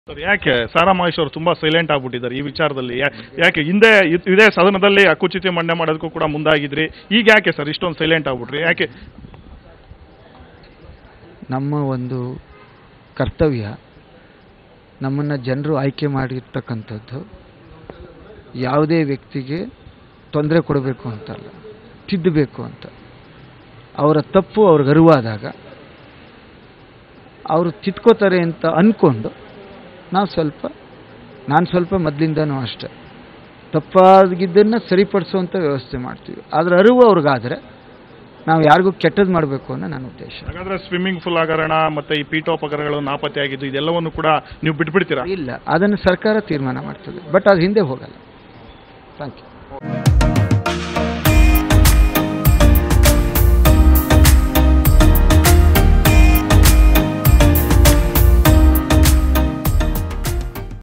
sir ಯಾಕೆ ಸಾರಾ ಮಹೇಶ್ ಅವರು ತುಂಬಾ ಸೈಲೆಂಟ್ ಆಗ್ಬಿಟ್ಟಿದ್ದಾರೆ ಈ ವಿಚಾರದಲ್ಲಿ ಯಾ- ಯಾಕೆ ಹಿಂದೆ ಇದ್- ಇದೇ ಸದನದಲ್ಲಿ ಅಕ್ಕುಚಿತಿ ಮಂಡನೆ ಮಾಡೋದಕ್ಕೂ ಕೂಡ ಮುಂದಾಗಿದ್ರಿ ಈಗ ಯಾಕೆ ಸರ್ ಇಷ್ಟೊಂದು ಸೈಲೆಂಟ್ ಆಗ್ಬಿಟ್ರಿ ಯಾಕೆ ನಮ್ಮ ಒಂದು ಕರ್ತವ್ಯ ನಮ್ಮನ್ನು ಜನರು ಆಯ್ಕೆ ಮಾಡಿರ್ತಕ್ಕಂಥದ್ದು ಯಾವುದೇ ವ್ಯಕ್ತಿಗೆ ತೊಂದರೆ ಕೊಡಬೇಕು ಅಂತಲ್ಲ ತಿದ್ದಬೇಕು ಅಂತ ಅವರ ತಪ್ಪು ಅವ್ರಿಗೆ ಅರಿವಾದಾಗ ಅವರು ತಿದ್ಕೋತಾರೆ ಅಂತ ಅಂದ್ಕೊಂಡು ನಾವು ಸ್ವಲ್ಪ ನಾನು ಸ್ವಲ್ಪ ಮೊದಲಿಂದನೂ ಅಷ್ಟೆ ತಪ್ಪಾಗಿದ್ದನ್ನು ಸರಿಪಡಿಸುವಂಥ ವ್ಯವಸ್ಥೆ ಮಾಡ್ತೀವಿ ಅದರ ಅರಿವು ಅವ್ರಿಗಾದರೆ ನಾವು ಯಾರಿಗೂ ಕೆಟ್ಟದ್ದು ಮಾಡಬೇಕು ಅನ್ನೋ ನನ್ನ ಉದ್ದೇಶ ಹಾಗಾದ್ರೆ ಸ್ವಿಮ್ಮಿಂಗ್ ಪೂಲ್ ಹಗರಣ ಮತ್ತೆ ಈ ಪೀಠೋಪಕರಣಗಳು ನಾಪತ್ತೆಯಾಗಿದ್ದು ಇದೆಲ್ಲವನ್ನು ಕೂಡ ನೀವು ಬಿಟ್ಬಿಡ್ತೀರಾ ಇಲ್ಲ ಅದನ್ನು ಸರ್ಕಾರ ತೀರ್ಮಾನ ಮಾಡ್ತದೆ ಬಟ್ ಅದು ಹಿಂದೆ ಹೋಗಲ್ಲ ಥ್ಯಾಂಕ್ ಯು